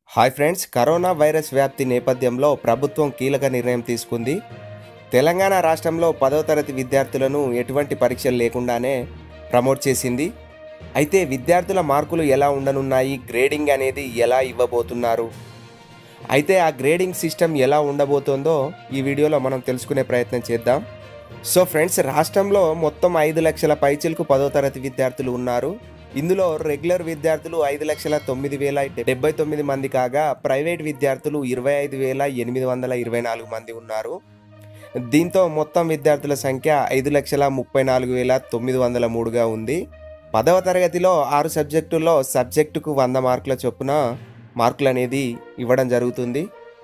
hi friends corona virus వ్యాప్తి నేపథ్యంలో ప్రభుత్వం కీలక నిర్ణయం తీసుకుంది తెలంగాణ రాష్ట్రంలో పదో తరగతి విద్యార్థులను ఎటువంటి పరీక్షలు లేకుండానే ప్రమోట్ చేసింది అయితే విద్యార్థుల మార్కులు ఎలా ఉండనున్నాయి గ్రేడింగ్ అనేది ఎలా ఇవ్వబోతున్నారు అయితే ఆ గ్రేడింగ్ సిస్టమ్ ఎలా ఉండబోతోందో ఈ వీడియోలో మనం తెలుసుకునే ప్రయత్నం చేద్దాం సో ఫ్రెండ్స్ రాష్ట్రంలో మొత్తం ఐదు లక్షల పైచిలకు పదో తరగతి విద్యార్థులు ఉన్నారు ఇందులో రెగ్యులర్ విద్యార్థులు ఐదు లక్షల తొమ్మిది వేల డెబ్బై తొమ్మిది మంది కాగా ప్రైవేట్ విద్యార్థులు ఇరవై ఐదు వేల ఎనిమిది వందల ఇరవై నాలుగు మంది ఉన్నారు దీంతో మొత్తం విద్యార్థుల సంఖ్య ఐదు లక్షల ముప్పై నాలుగు వేల తొమ్మిది వందల మూడుగా ఉంది పదవ తరగతిలో ఆరు సబ్జెక్టుల్లో సబ్జెక్టుకు వంద మార్కుల చొప్పున మార్కులు అనేది ఇవ్వడం జరుగుతుంది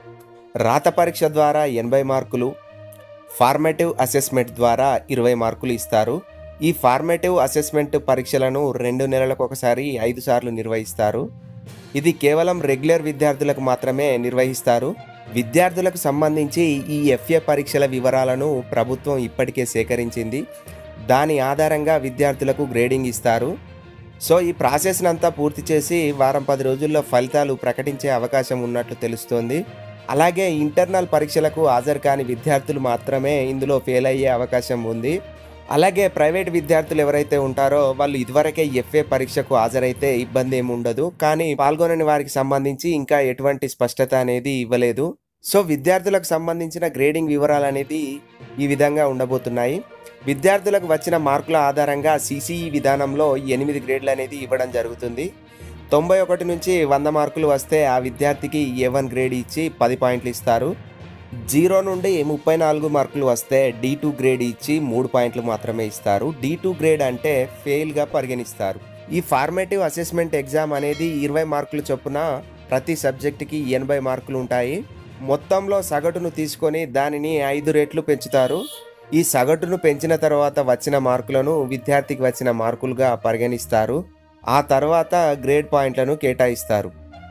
రాత పరీక్ష ద్వారా ఎనభై మార్కులు ఫార్మేటివ్ అసెస్మెంట్ ద్వారా ఇరవై మార్కులు ఇస్తారు ఈ ఫార్మేటివ్ అసెస్మెంట్ పరీక్షలను రెండు నెలలకు ఒకసారి ఐదు సార్లు నిర్వహిస్తారు ఇది కేవలం రెగ్యులర్ విద్యార్థులకు మాత్రమే నిర్వహిస్తారు విద్యార్థులకు సంబంధించి ఈ ఎఫ్ఏ పరీక్షల వివరాలను ప్రభుత్వం ఇప్పటికే సేకరించింది దాని ఆధారంగా విద్యార్థులకు గ్రేడింగ్ ఇస్తారు సో ఈ ప్రాసెస్ని అంతా పూర్తి చేసి వారం పది రోజుల్లో ఫలితాలు ప్రకటించే అవకాశం ఉన్నట్లు తెలుస్తోంది అలాగే ఇంటర్నల్ పరీక్షలకు హాజరు కాని విద్యార్థులు మాత్రమే ఇందులో ఫెయిల్ అయ్యే అవకాశం ఉంది అలాగే ప్రైవేట్ విద్యార్థులు ఎవరైతే ఉంటారో వాళ్ళు ఇదివరకే ఎఫ్ఏ పరీక్షకు హాజరైతే ఇబ్బంది ఏమి ఉండదు కానీ పాల్గొనని వారికి సంబంధించి ఇంకా ఎటువంటి స్పష్టత అనేది ఇవ్వలేదు సో విద్యార్థులకు సంబంధించిన గ్రేడింగ్ వివరాలు అనేది ఈ విధంగా ఉండబోతున్నాయి విద్యార్థులకు వచ్చిన మార్కుల ఆధారంగా సిసిఈ విధానంలో ఎనిమిది గ్రేడ్లు అనేది ఇవ్వడం జరుగుతుంది తొంభై ఒకటి నుంచి వంద మార్కులు వస్తే ఆ విద్యార్థికి ఏ వన్ గ్రేడ్ ఇచ్చి పది పాయింట్లు ఇస్తారు జీరో నుండి ముప్పై నాలుగు మార్కులు వస్తే డి టూ గ్రేడ్ ఇచ్చి మూడు పాయింట్లు మాత్రమే ఇస్తారు డి టూ గ్రేడ్ అంటే ఫెయిల్గా పరిగణిస్తారు ఈ ఫార్మేటివ్ అసెస్మెంట్ ఎగ్జామ్ అనేది ఇరవై మార్కులు చొప్పున ప్రతి సబ్జెక్టుకి ఎనభై మార్కులు ఉంటాయి మొత్తంలో సగటును తీసుకొని దానిని ఐదు రెట్లు పెంచుతారు ఈ సగటును పెంచిన తర్వాత వచ్చిన మార్కులను విద్యార్థికి వచ్చిన మార్కులుగా పరిగణిస్తారు ఆ తర్వాత గ్రేడ్ పాయింట్లను కేటాయిస్తారు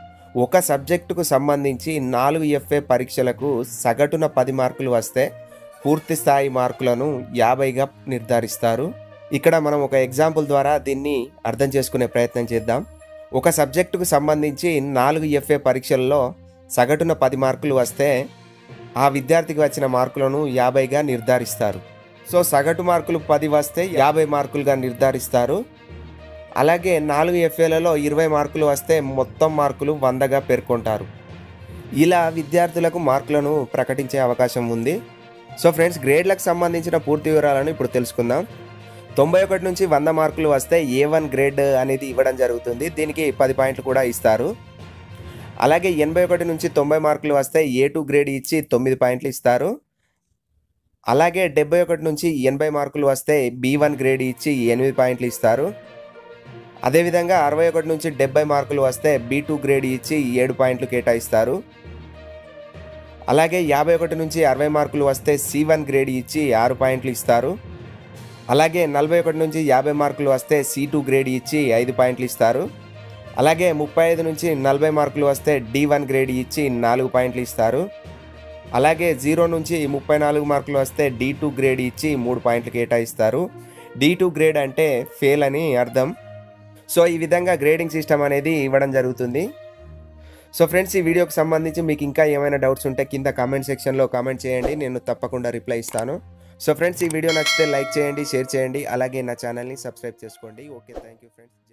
ఒక సబ్జెక్టుకు సంబంధించి నాలుగు ఎఫ్ఏ పరీక్షలకు సగటున పది మార్కులు వస్తే పూర్తి స్థాయి మార్కులను యాభైగా నిర్ధారిస్తారు ఇక్కడ మనం ఒక ఎగ్జాంపుల్ ద్వారా దీన్ని అర్థం చేసుకునే ప్రయత్నం చేద్దాం ఒక సబ్జెక్టుకు సంబంధించి నాలుగు ఎఫ్ఏ పరీక్షల్లో సగటున పది మార్కులు వస్తే ఆ విద్యార్థికి వచ్చిన మార్కులను యాభైగా నిర్ధారిస్తారు సో సగటు మార్కులు పది వస్తే యాభై మార్కులుగా నిర్ధారిస్తారు అలాగే నాలుగు ఎఫ్ఏలలో ఇరవై మార్కులు వస్తే మొత్తం మార్కులు వందగా పేర్కొంటారు ఇలా విద్యార్థులకు మార్కులను ప్రకటించే అవకాశం ఉంది సో ఫ్రెండ్స్ గ్రేడ్లకు సంబంధించిన పూర్తి వివరాలను ఇప్పుడు తెలుసుకుందాం తొంభై ఒకటి నుంచి వంద మార్కులు వస్తే ఏ వన్ గ్రేడ్ అనేది ఇవ్వడం జరుగుతుంది దీనికి పది పాయింట్లు కూడా ఇస్తారు అలాగే ఎనభై ఒకటి నుంచి తొంభై మార్కులు వస్తే ఏ టూ గ్రేడ్ ఇచ్చి తొమ్మిది పాయింట్లు ఇస్తారు అలాగే డెబ్బై ఒకటి నుంచి ఎనభై మార్కులు వస్తే బీ వన్ గ్రేడ్ ఇచ్చి ఎనిమిది పాయింట్లు ఇస్తారు అదేవిధంగా అరవై ఒకటి నుంచి డెబ్బై మార్కులు వస్తే బీ టూ గ్రేడ్ ఇచ్చి ఏడు పాయింట్లు కేటాయిస్తారు అలాగే యాభై ఒకటి నుంచి అరవై మార్కులు వస్తే సి వన్ గ్రేడ్ ఇచ్చి ఆరు పాయింట్లు ఇస్తారు అలాగే నలభై ఒకటి నుంచి యాభై మార్కులు వస్తే సి టూ గ్రేడ్ ఇచ్చి ఐదు పాయింట్లు ఇస్తారు అలాగే ముప్పై ఐదు నుంచి నలభై మార్కులు వస్తే డి వన్ గ్రేడ్ ఇచ్చి నాలుగు పాయింట్లు ఇస్తారు అలాగే జీరో నుంచి ముప్పై నాలుగు మార్కులు వస్తే డి టూ గ్రేడ్ ఇచ్చి మూడు పాయింట్లు కేటాయిస్తారు డి టూ గ్రేడ్ అంటే ఫెయిల్ అని అర్థం సో ఈ విధంగా గ్రేడింగ్ సిస్టమ్ అనేది ఇవ్వడం జరుగుతుంది సో ఫ్రెండ్స్ ఈ వీడియోకి సంబంధించి మీకు ఇంకా ఏమైనా డౌట్స్ ఉంటే కింద కామెంట్ సెక్షన్లో కామెంట్ చేయండి నేను తప్పకుండా రిప్లై ఇస్తాను సో ఫ్రెండ్స్ ఈ వీడియో నచ్చితే లైక్ చేయండి షేర్ చేయండి అలాగే నా ఛానల్ని సబ్స్క్రైబ్ చేసుకోండి ఓకే థ్యాంక్ యూ ఫ్రెండ్స్